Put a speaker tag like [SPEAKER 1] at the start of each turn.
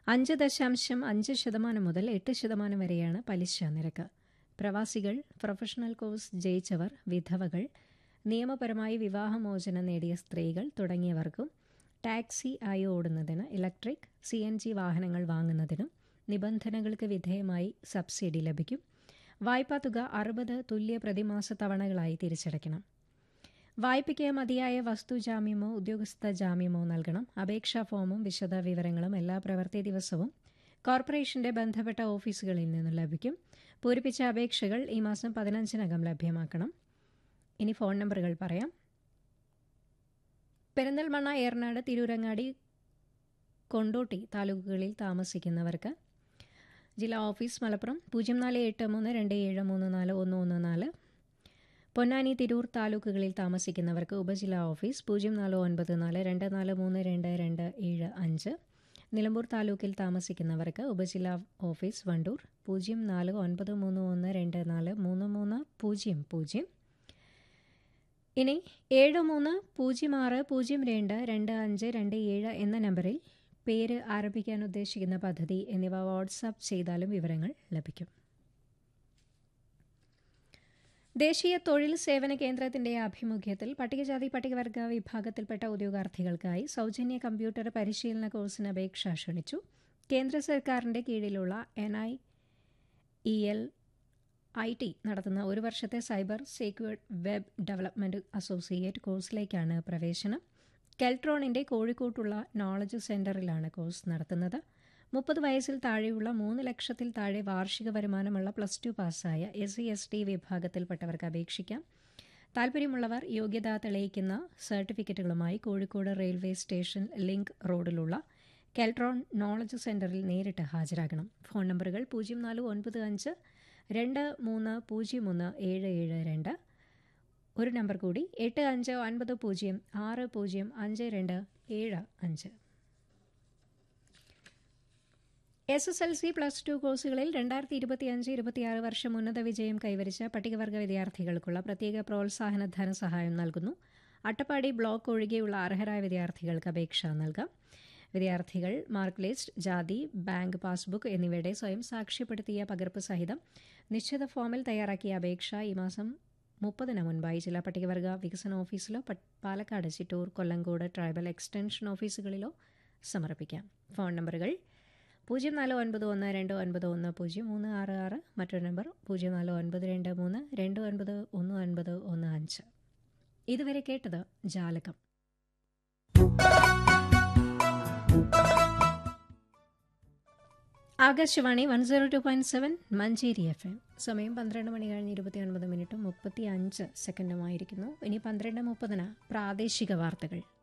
[SPEAKER 1] അഞ്ച് ദശാംശം അഞ്ച് ശതമാനം മുതൽ എട്ട് ശതമാനം വരെയാണ് പലിശ നിരക്ക് പ്രവാസികൾ പ്രൊഫഷണൽ കോഴ്സ് ജയിച്ചവർ വിധവകൾ നിയമപരമായി വിവാഹമോചനം നേടിയ സ്ത്രീകൾ തുടങ്ങിയവർക്കും ടാക്സി ആയി ഓടുന്നതിന് ഇലക്ട്രിക് സി എൻ ജി വാഹനങ്ങൾ വാങ്ങുന്നതിനും നിബന്ധനകൾക്ക് വിധേയമായി സബ്സിഡി ലഭിക്കും വായ്പാ തുക അറുപത് തുല്യ പ്രതിമാസ തവണകളായി തിരിച്ചടയ്ക്കണം വായ്പയ്ക്ക് മതിയായ വസ്തുജാമ്യമോ ഉദ്യോഗസ്ഥ ജാമ്യമോ നൽകണം അപേക്ഷാ ഫോമും വിശദ വിവരങ്ങളും എല്ലാ പ്രവൃത്തി ദിവസവും കോർപ്പറേഷന്റെ ബന്ധപ്പെട്ട ഓഫീസുകളിൽ നിന്ന് ലഭിക്കും പൂരിപ്പിച്ച അപേക്ഷകൾ ഈ മാസം പതിനഞ്ചിനകം ലഭ്യമാക്കണം ഇനി ഫോൺ നമ്പറുകൾ പറയാം പെരിന്തൽമണ്ണ ഏറനാട് തിരൂരങ്ങാടി കൊണ്ടോട്ടി താലൂക്കുകളിൽ താമസിക്കുന്നവർക്ക് ജില്ലാ ഓഫീസ് മലപ്പുറം പൂജ്യം നാല് എട്ട് മൂന്ന് രണ്ട് ഏഴ് മൂന്ന് നാല് ഒന്ന് ഒന്ന് നാല് പൊന്നാനി തിരൂർ താലൂക്കുകളിൽ താമസിക്കുന്നവർക്ക് ഉപജില്ലാ ഓഫീസ് പൂജ്യം നാല് ഒൻപത് നാല് രണ്ട് നാല് മൂന്ന് രണ്ട് രണ്ട് ഏഴ് അഞ്ച് നിലമ്പൂർ താലൂക്കിൽ താമസിക്കുന്നവർക്ക് ഉപജില്ലാ ഓഫീസ് വണ്ടൂർ പൂജ്യം നാല് ഒൻപത് മൂന്ന് ഒന്ന് രണ്ട് നാല് മൂന്ന് മൂന്ന് പൂജ്യം പൂജ്യം ഇനി ഏഴ് മൂന്ന് പൂജ്യം ആറ് പൂജ്യം രണ്ട് രണ്ട് അഞ്ച് രണ്ട് ഏഴ് എന്ന നമ്പറിൽ പേര് ആരംഭിക്കാൻ ഉദ്ദേശിക്കുന്ന പദ്ധതി എന്നിവ വാട്സാപ്പ് ചെയ്താലും വിവരങ്ങൾ ലഭിക്കും ദേശീയ തൊഴിൽ സേവന കേന്ദ്രത്തിന്റെ ആഭിമുഖ്യത്തിൽ പട്ടികജാതി പട്ടികവർഗ വിഭാഗത്തിൽപ്പെട്ട ഉദ്യോഗാർത്ഥികൾക്കായി സൗജന്യ കമ്പ്യൂട്ടർ പരിശീലന കോഴ്സിന് അപേക്ഷ ക്ഷണിച്ചു കേന്ദ്ര സർക്കാരിന്റെ കീഴിലുള്ള N I E L I T നടത്തുന്ന ഒരു വർഷത്തെ cyber secured web development associate കോഴ്സിലേക്കാണ് പ്രവേശനം കെൽട്രോണിന്റെ കോഴിക്കോട്ടുള്ള നോളജ് സെന്ററിലാണ് കോഴ്സ് നടത്തുന്നത് മുപ്പത് വയസ്സിൽ താഴെയുള്ള മൂന്ന് ലക്ഷത്തിൽ താഴെ വാർഷിക വരുമാനമുള്ള പ്ലസ് ടു പാസ്സായ എസ് സി എസ് ടി വിഭാഗത്തിൽപ്പെട്ടവർക്ക് അപേക്ഷിക്കാം താൽപ്പര്യമുള്ളവർ യോഗ്യത തെളിയിക്കുന്ന സർട്ടിഫിക്കറ്റുകളുമായി കോഴിക്കോട് റെയിൽവേ സ്റ്റേഷൻ ലിങ്ക് റോഡിലുള്ള കെൽട്രോൺ നോളജ് സെന്ററിൽ നേരിട്ട് ഹാജരാകണം ഫോൺ നമ്പറുകൾ പൂജ്യം നാല് ഒൻപത് അഞ്ച് രണ്ട് മൂന്ന് പൂജ്യം ഒന്ന് ഏഴ് ഏഴ് രണ്ട് ഒരു നമ്പർ കൂടി എട്ട് അഞ്ച് ഒൻപത് പൂജ്യം ആറ് പൂജ്യം അഞ്ച് രണ്ട് ഏഴ് അഞ്ച് S S L C plus two കോഴ്സുകളിൽ രണ്ടായിരത്തി ഇരുപത്തിയഞ്ച് ഇരുപത്തിയാറ് വർഷം ഉന്നത വിജയം കൈവരിച്ച പട്ടികവർഗ വിദ്യാർത്ഥികൾക്കുള്ള പ്രത്യേക പ്രോത്സാഹന ധനസഹായം നൽകുന്നു അട്ടപ്പാടി ബ്ലോക്ക് ഒഴികെയുള്ള അർഹരായ വിദ്യാർത്ഥികൾക്ക് അപേക്ഷ നൽകാം വിദ്യാർത്ഥികൾ മാർക്ക് ലിസ്റ്റ് ജാതി ബാങ്ക് പാസ്ബുക്ക് എന്നിവയുടെ സ്വയം സാക്ഷ്യപ്പെടുത്തിയ പകർപ്പ് സഹിതം നിശ്ചിത ഫോമിൽ തയ്യാറാക്കിയ അപേക്ഷ ഈ മാസം മുപ്പതിന് മുൻപായി ജില്ലാ പട്ടികവർഗ വികസന ഓഫീസിലോ പാലക്കാട് ചിറ്റൂർ കൊല്ലങ്കോട് ട്രൈബൽ എക്സ്റ്റൻഷൻ ഓഫീസുകളിലോ സമർപ്പിക്കാം ഫോൺ നമ്പറുകൾ പൂജ്യം നാല് ഒൻപത് ഒന്ന് രണ്ട് ഒൻപത് ഒന്ന് പൂജ്യം മൂന്ന് ആറ് ആറ് മറ്റൊരു നമ്പർ പൂജ്യം നാല് ഒൻപത് രണ്ട് മൂന്ന് രണ്ട് ഒൻപത് ഒന്ന് ഒൻപത് ഒന്ന് അഞ്ച് ഇതുവരെ കേട്ടത് ജാലകം Akashvani one zero two point seven Manjeri F M സമയം പന്ത്രണ്ട് മണി കഴിഞ്ഞ് ഇരുപത്തി ഒൻപത് മിനിറ്റും മുപ്പത്തി അഞ്ച് സെക്കൻഡുമായിരിക്കുന്നു ഇനി പന്ത്രണ്ട് മുപ്പതിന് പ്രാദേശിക വാർത്തകൾ